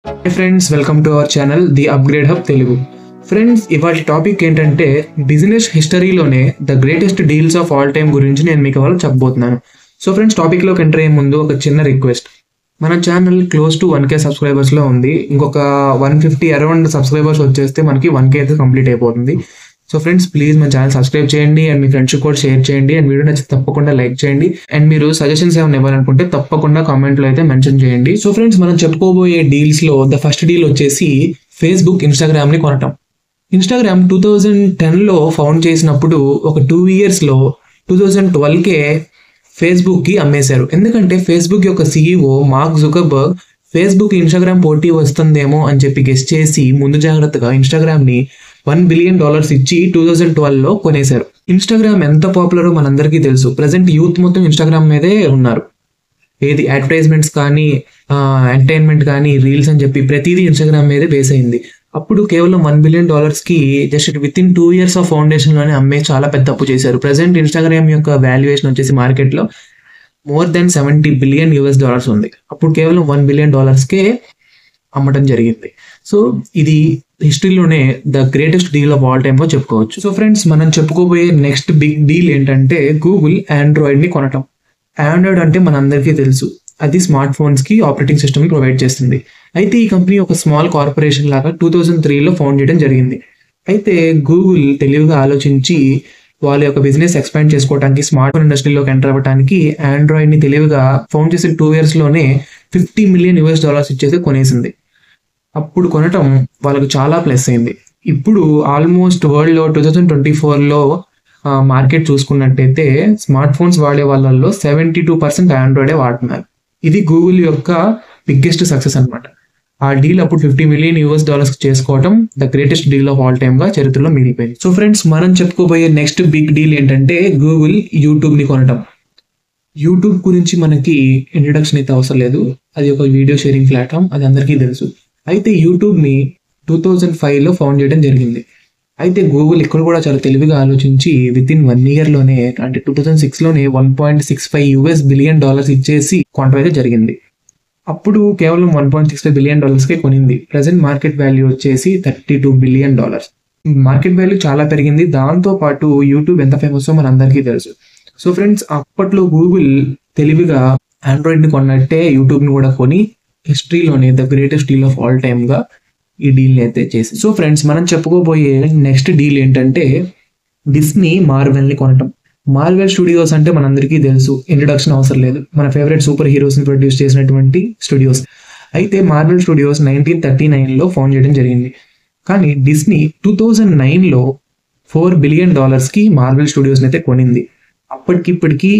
high friends welcome to our channel the upgrade hub Telugu friends ఇవాళ topic ఏంటంటే business హిస్టరీలోనే the greatest deals of all time గురించి నేను మీకు ఇవాళ చెప్పబోతున్నాను సో ఫ్రెండ్స్ టాపిక్లోకి ఎంటర్ అయ్యే ముందు ఒక చిన్న రిక్వెస్ట్ మన channel close to one K సబ్స్క్రైబర్స్లో ఉంది ఇంకొక వన్ ఫిఫ్టీ అరౌండ్ సబ్స్క్రైబర్స్ వచ్చేస్తే మనకి వన్ కే అయితే కంప్లీట్ అయిపోతుంది సో ఫ్రెండ్స్ ప్లీజ్ మన ఛానల్ సబ్స్క్రైబ్ చేయండి అండ్ మీ ఫ్రెండ్స్ కూడా షేర్ చేయండి అండ్ వీడియో నచ్చితే తప్పకుండా లైక్ చేయండి అండ్ మీరు సజెషన్స్ ఏమైనా ఇవ్వాలనుకుంటే తప్పకుండా కామెంట్ లో అయితే మెన్షన్ చేయండి సో ఫ్రెండ్స్ మనం చెప్పుకోబోయే డీల్స్ లో ద ఫస్ట్ డీల్ వచ్చేసి ఫేస్బుక్ ఇన్స్టాగ్రామ్ ని కొనటం ఇన్స్టాగ్రామ్ టూ థౌజండ్ టెన్లో ఫౌండ్ చేసినప్పుడు ఒక టూ ఇయర్స్లో టూ థౌజండ్ ట్వెల్వ్కే ఫేస్బుక్కి అమ్మేశారు ఎందుకంటే ఫేస్బుక్ యొక్క CEO Mark Zuckerberg Facebook Instagram పోటీ వస్తుందేమో అని చెప్పి గెస్ట్ చేసి ముందు జాగ్రత్తగా ఇన్స్టాగ్రామ్ని వన్ బిలియన్ డాలర్స్ ఇచ్చి టూ థౌజండ్ ట్వెల్వ్లో కొనేశారు ఇన్స్టాగ్రామ్ ఎంత పాపులరో మనందరికీ తెలుసు ప్రజెంట్ యూత్ మొత్తం ఇన్స్టాగ్రామ్ మీదే ఉన్నారు ఏది అడ్వర్టైజ్మెంట్స్ కానీ ఎంటర్టైన్మెంట్ కానీ రీల్స్ అని చెప్పి ప్రతిదీ ఇన్స్టాగ్రామ్ మీదే బేస్ అయింది అప్పుడు కేవలం వన్ బిలియన్ డాలర్స్ కి just within two years of foundation లోనే అమ్మే చాలా పెద్ద అప్పు చేశారు ప్రజెంట్ ఇన్స్టాగ్రామ్ యొక్క వాల్యుయేషన్ వచ్చేసి మార్కెట్ లో more than seventy billion US dollars ఉంది అప్పుడు కేవలం వన్ బిలియన్ డాలర్స్ కే అమ్మటం జరిగింది సో ఇది హిస్టరీలోనే the greatest deal of all time గా చెప్పుకోవచ్చు సో ఫ్రెండ్స్ మనం చెప్పుకోబోయే నెక్స్ట్ బిగ్ డీల్ ఏంటంటే గూగుల్ ఆండ్రాయిడ్ ని కొనటం ఆండ్రాయిడ్ అంటే మనందరికీ తెలుసు అది స్మార్ట్ ఫోన్స్ కి ఆపరేటింగ్ సిస్టమ్ ప్రొవైడ్ చేస్తుంది అయితే ఈ కంపెనీ ఒక స్మాల్ కార్పొరేషన్ లాగా టూ థౌజండ్ త్రీలో ఫౌండ్ చేయడం జరిగింది అయితే గూగుల్ తెలివిగా ఆలోచించి వాళ్ళ యొక్క బిజినెస్ ఎక్స్పాండ్ చేసుకోవడానికి స్మార్ట్ ఫోన్ ఇండస్ట్రీలోకి ఎంటర్ అవ్వడానికి ఆండ్రాయిడ్ ని తెలివిగా ఫౌండ్ చేసిన టూ ఇయర్స్ లోనే ఫిఫ్టీ మిలియన్ యూఎస్ డాలర్స్ ఇచ్చేసి కొనేసింది అప్పుడు కొనటం వాళ్ళకు చాలా ప్లస్ అయింది ఇప్పుడు ఆల్మోస్ట్ వరల్డ్లో టూ థౌజండ్ ట్వంటీ ఫోర్లో మార్కెట్ చూసుకున్నట్టయితే స్మార్ట్ ఫోన్స్ వాడే వాళ్ళల్లో సెవెంటీ టూ పర్సెంట్ ఆండ్రాయిడే వాడుతున్నారు ఇది గూగుల్ యొక్క బిగ్గెస్ట్ సక్సెస్ అన్నమాట ఆ డీల్ అప్పుడు ఫిఫ్టీ మిలియన్ యూఎస్ డాలర్స్ చేసుకోవడం the greatest deal of all time గా చరిత్రలో మిగిలిపోయింది సో ఫ్రెండ్స్ మనం చెప్పుకోబోయే నెక్స్ట్ బిగ్ డీల్ ఏంటంటే గూగుల్ యూట్యూబ్ ని కొనటం యూట్యూబ్ గురించి మనకి ఇంట్రడక్షన్ అయితే అవసరం లేదు అది ఒక వీడియో షేరింగ్ ప్లాట్ఫామ్ అది అందరికీ తెలుసు అయితే యూట్యూబ్ ని టూ థౌజండ్ ఫైవ్ లో ఫౌండ్ చేయడం జరిగింది అయితే గూగుల్ ఇక్కడ కూడా చాలా తెలివిగా ఆలోచించి విత్ ఇన్ వన్ ఇయర్ లోనే అంటే టూ థౌజండ్ సిక్స్ లోనే one point six five US billion dollars ఇచ్చేసి కొనడం అయితే జరిగింది అప్పుడు కేవలం one point six five billion డాలర్స్కే కొనింది ప్రజెంట్ మార్కెట్ వాల్యూ వచ్చేసి thirty two billion dollars market value చాలా పెరిగింది దాంతో పాటు యూట్యూబ్ ఎంత ఫేమస్ మన అందరికీ తెలుసు సో ఫ్రెండ్స్ అప్పట్లో గూగుల్ తెలివిగా ఆండ్రాయిడ్ ని కొన్నట్టే యూట్యూబ్ ని కూడా కొని హిస్టరీలోనే the greatest deal of all time గా ఈ డీల్ అయితే చేసి సో ఫ్రెండ్స్ మనం చెప్పుకోబోయే నెక్స్ట్ డీల్ ఏంటంటే డిస్నీ మార్వెల్ ని కొనటం మార్వెల్ స్టూడియోస్ అంటే మనందరికీ తెలుసు ఇంట్రొడక్షన్ అవసరం లేదు మన ఫేవరెట్ సూపర్ హీరోస్ ని ప్రొడ్యూస్ చేసినటువంటి స్టూడియోస్ అయితే మార్వెల్ స్టూడియోస్ నైన్టీన్ థర్టీ నైన్లో ఫౌండ్ చేయడం జరిగింది కానీ డిస్నీ టూ థౌజండ్ నైన్లో ఫోర్ బిలియన్ డాలర్స్కి మార్వెల్ స్టూడియోస్ని అయితే కొనింది అప్పటికిప్పటికీ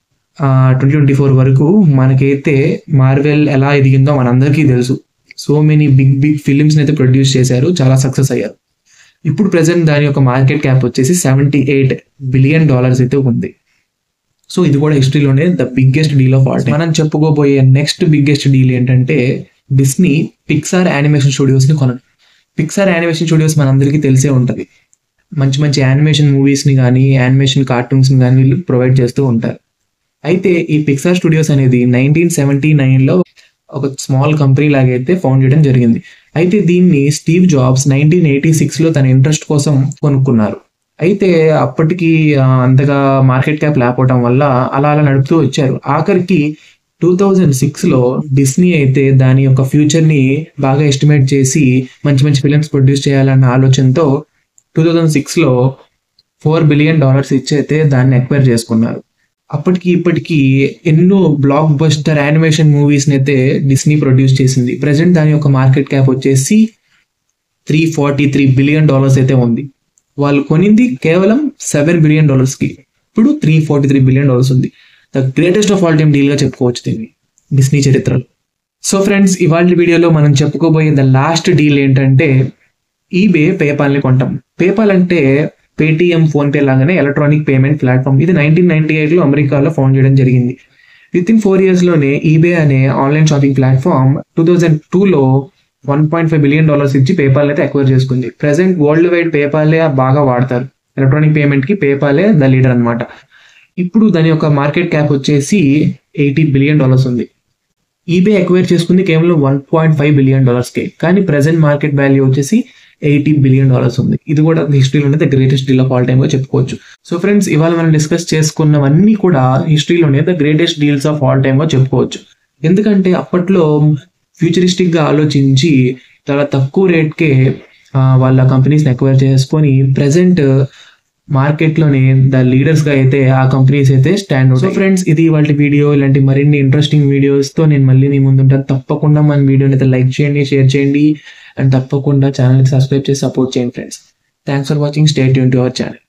ట్వంటీ ట్వంటీ ఫోర్ వరకు మనకైతే మార్వెల్ ఎలా ఎదిగిందో మనందరికీ తెలుసు సో మెనీ బిగ్ బిగ్ ఫిలిమ్స్ని అయితే ప్రొడ్యూస్ చేశారు చాలా సక్సెస్ అయ్యారు ఇప్పుడు ప్రజెంట్ దాని యొక్క మార్కెట్ క్యాప్ వచ్చేసి సెవెంటీ ఎయిట్ బిలియన్ డాలర్స్ అయితే ఉంది సో ఇది కూడా హిస్టరీలోనే the biggest deal of all మనం చెప్పుకోబోయే నెక్స్ట్ బిగ్గెస్ట్ డీల్ ఏంటంటే డిస్నీ పిక్సార్ యానిమేషన్ స్టూడియోస్ని కొనడం పిక్సార్ యానిమేషన్ స్టూడియోస్ మనందరికీ తెలిసే ఉంటుంది మంచి మంచి యానిమేషన్ మూవీస్ని కానీ యానిమేషన్ కార్టూన్స్ని కానీ వీళ్ళు ప్రొవైడ్ చేస్తూ ఉంటారు అయితే ఈ పిక్సార్ స్టూడియోస్ అనేది నైన్టీన్ సెవెంటీ నైన్లో ఒక స్మాల్ కంపెనీ లాగైతే ఫౌండ్ చేయడం జరిగింది అయితే దీన్ని స్టీవ్ జాబ్స్ నైన్టీన్ ఎయిటీ సిక్స్లో తన ఇంట్రెస్ట్ కోసం కొనుక్కున్నారు అయితే అప్పటికి ఆ, అంతగా మార్కెట్ క్యాప్ లేకపోవడం వల్ల అలా అలా నడుపుతూ వచ్చారు ఆఖరికి టూ థౌజండ్ సిక్స్లో డిస్నీ అయితే దాని యొక్క ఫ్యూచర్ని బాగా ఎస్టిమేట్ చేసి మంచి మంచి ఫిలిమ్స్ ప్రొడ్యూస్ చేయాలన్న ఆలోచనతో టూ థౌజండ్ సిక్స్లో ఫోర్ బిలియన్ డాలర్స్ ఇచ్చి అయితే దాన్ని ఎక్వైర్ చేసుకున్నారు అప్పటికి ఇప్పటికి ఎన్నో బ్లాక్ బస్టర్ యానిమేషన్ మూవీస్ని అయితే డిస్నీ ప్రొడ్యూస్ చేసింది ప్రజెంట్ దాని యొక్క మార్కెట్ క్యాప్ వచ్చేసి three forty three billion dollars అయితే ఉంది వాళ్ళు కొనింది కేవలం సెవెన్ బిలియన్ డాలర్స్కి ఇప్పుడు three forty three billion dollars ఉంది the greatest of all time డీల్గా చెప్పుకోవచ్చు దీన్ని డిస్నీ చరిత్రలో సో ఫ్రెండ్స్ ఇవాళ వీడియోలో మనం చెప్పుకోబోయే ద లాస్ట్ డీల్ ఏంటంటే ఈబే పేపాల్ని కొంటాం పేపాల్ అంటే పేటిఎం ఫోన్పే లాగానే ఎలక్ట్రానిక్ పేమెంట్ ప్లాట్ఫామ్ ఇది నైన్టీన్ నైన్టీ ఎయిట్లో అమెరికాలో ఫౌండ్ చేయడం జరిగింది విత్ ఇన్ ఫోర్ ఇయర్స్లోనే ఈబే అనే online shopping platform two thousand టూలో one point five billion dollars ఇచ్చి పేపాల్ అయితే అక్వైర్ చేసుకుంది ప్రెసెంట్ వరల్డ్ వైడ్ పేపాలే బాగా వాడతారు ఎలక్ట్రానిక్ పేమెంట్కి పేపాలే ద లీడర్ అన్నమాట ఇప్పుడు దాని యొక్క మార్కెట్ క్యాప్ వచ్చేసి ఎయిటీ బిలియన్ డాలర్స్ ఉంది ఈబే ఎక్వైర్ చేసుకుంది కేవలం వన్ పాయింట్ ఫైవ్ బిలియన్ డాలర్స్కే కానీ ప్రెసెంట్ మార్కెట్ వాల్యూ వచ్చేసి ఎయిటీ బిలియన్ డాలర్స్ ఉంది ఇది కూడా హిస్టరీలోనే the greatest deal of all time గా చెప్పుకోవచ్చు సో ఫ్రెండ్స్ ఇవాళ మనం డిస్కస్ చేసుకున్నవన్నీ కూడా హిస్టరీలోనే the greatest deals of all time గా చెప్పుకోవచ్చు ఎందుకంటే అప్పట్లో ఫ్యూచరిస్టిక్ గా ఆలోచించి చాలా తక్కువ రేట్కే ఆ, వాళ్ళ కంపెనీస్ని ఎక్వైర్ చేసుకొని ప్రజెంట్ మార్కెట్లోనే ద లీడర్స్గా అయితే ఆ కంపెనీస్ అయితే స్టాండ్ సో ఫ్రెండ్స్ ఇది వాళ్ళ వీడియో ఇలాంటి మరిన్ని ఇంట్రెస్టింగ్ వీడియోస్తో నేను మళ్ళీ మీ ముందు ఉంటాను తప్పకుండా మన వీడియోని అయితే లైక్ చేయండి షేర్ చేయండి అండ్ తప్పకుండా ఛానల్కి సబ్స్క్రైబ్ చేసి సపోర్ట్ చేయండి friends thanks for watching stay యూన్ టు అవర్ ఛానల్